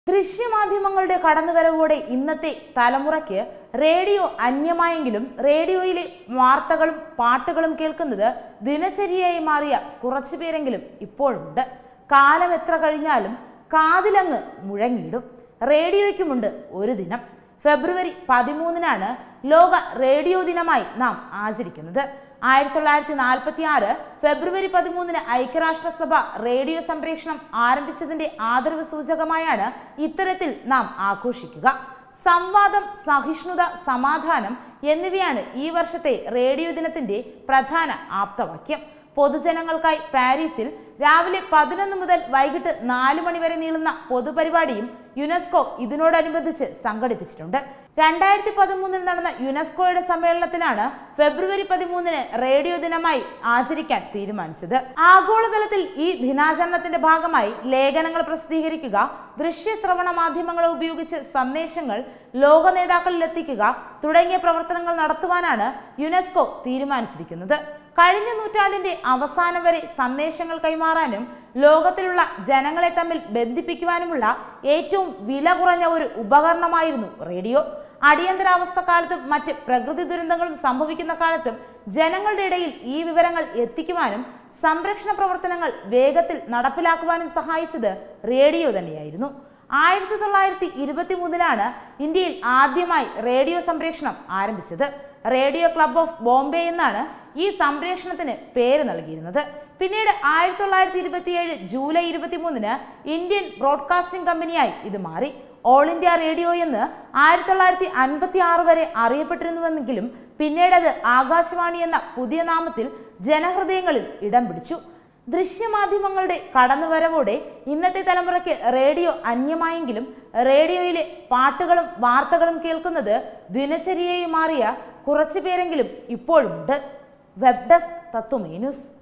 ദൃശ്യമാധ്യമങ്ങളുടെ കടന്നുവരവോടെ ഇന്നത്തെ തലമുറയ്ക്ക് റേഡിയോ അന്യമായെങ്കിലും റേഡിയോയിലെ വാർത്തകളും പാട്ടുകളും കേൾക്കുന്നത് ദിനചര്യയായി മാറിയ കുറച്ചു പേരെങ്കിലും ഇപ്പോഴുമുണ്ട് കാലം എത്ര കഴിഞ്ഞാലും കാതിലങ്ങ് മുഴങ്ങിയിടും റേഡിയോയ്ക്കുമുണ്ട് ഒരു ദിനം ഫെബ്രുവരി പതിമൂന്നിനാണ് ലോക റേഡിയോ ദിനമായി നാം ആചരിക്കുന്നത് ആയിരത്തി തൊള്ളായിരത്തി നാൽപ്പത്തി ആറ് ഫെബ്രുവരി പതിമൂന്നിന് ഐക്യരാഷ്ട്രസഭ റേഡിയോ സംപ്രേഷണം ആരംഭിച്ചതിന്റെ ആദരവ് സൂചകമായാണ് ഇത്തരത്തിൽ നാം ആഘോഷിക്കുക സംവാദം സഹിഷ്ണുത സമാധാനം എന്നിവയാണ് ഈ വർഷത്തെ റേഡിയോ ദിനത്തിന്റെ പ്രധാന ആപ്തവാക്യം പൊതുജനങ്ങൾക്കായി പാരീസിൽ രാവിലെ പതിനൊന്ന് മുതൽ വൈകിട്ട് നാല് മണി വരെ നീളുന്ന പൊതുപരിപാടിയും യുനെസ്കോ ഇതിനോടനുബന്ധിച്ച് സംഘടിപ്പിച്ചിട്ടുണ്ട് രണ്ടായിരത്തി പതിമൂന്നിൽ നടന്ന യുനെസ്കോയുടെ സമ്മേളനത്തിലാണ് ഫെബ്രുവരി പതിമൂന്നിന് റേഡിയോ ദിനമായി ആചരിക്കാൻ തീരുമാനിച്ചത് ആഗോളതലത്തിൽ ഈ ദിനാചരണത്തിന്റെ ഭാഗമായി ലേഖനങ്ങൾ പ്രസിദ്ധീകരിക്കുക ദൃശ്യശ്രവണ മാധ്യമങ്ങളെ ഉപയോഗിച്ച് സന്ദേശങ്ങൾ ലോക നേതാക്കളിൽ എത്തിക്കുക തുടങ്ങിയ പ്രവർത്തനങ്ങൾ നടത്തുവാനാണ് യുനെസ്കോ തീരുമാനിച്ചിരിക്കുന്നത് കഴിഞ്ഞ നൂറ്റാണ്ടിന്റെ അവസാനം വരെ സന്ദേശങ്ങൾ കൈമാറാനും ലോകത്തിലുള്ള ജനങ്ങളെ തമ്മിൽ ബന്ധിപ്പിക്കുവാനുമുള്ള ഏറ്റവും വില കുറഞ്ഞ ഒരു ഉപകരണമായിരുന്നു റേഡിയോ അടിയന്തരാവസ്ഥ കാലത്തും മറ്റ് പ്രകൃതി ദുരന്തങ്ങളും സംഭവിക്കുന്ന കാലത്തും ജനങ്ങളുടെ ഇടയിൽ ഈ വിവരങ്ങൾ എത്തിക്കുവാനും സംരക്ഷണ പ്രവർത്തനങ്ങൾ വേഗത്തിൽ നടപ്പിലാക്കുവാനും സഹായിച്ചത് റേഡിയോ തന്നെയായിരുന്നു ആയിരത്തി തൊള്ളായിരത്തി ഇരുപത്തി മൂന്നിലാണ് ഇന്ത്യയിൽ ആദ്യമായി റേഡിയോ സംപ്രേഷണം ആരംഭിച്ചത് റേഡിയോ ക്ലബ് ഓഫ് ബോംബെ എന്നാണ് ഈ സംപ്രേഷണത്തിന് പേര് നൽകിയിരുന്നത് പിന്നീട് ആയിരത്തി തൊള്ളായിരത്തി ഇരുപത്തിയേഴ് ജൂലൈ ഇരുപത്തി മൂന്നിന് ഇന്ത്യൻ ബ്രോഡ്കാസ്റ്റിംഗ് കമ്പനിയായി ഇത് മാറി ഓൾ ഇന്ത്യ റേഡിയോ എന്ന് ആയിരത്തി തൊള്ളായിരത്തി അൻപത്തി ആറ് വരെ അറിയപ്പെട്ടിരുന്നുവെങ്കിലും പിന്നീട് അത് ആകാശവാണി എന്ന പുതിയ നാമത്തിൽ ജനഹൃദയങ്ങളിൽ ഇടം പിടിച്ചു ദൃശ്യമാധ്യമങ്ങളുടെ കടന്നുവരവോടെ ഇന്നത്തെ തലമുറയ്ക്ക് റേഡിയോ അന്യമായെങ്കിലും റേഡിയോയിലെ പാട്ടുകളും വാർത്തകളും കേൾക്കുന്നത് ദിനചര്യയായി മാറിയ കുറച്ചു പേരെങ്കിലും ഇപ്പോഴുമുണ്ട് വെബ് ഡെസ്ക് തത്വമേ ന്യൂസ്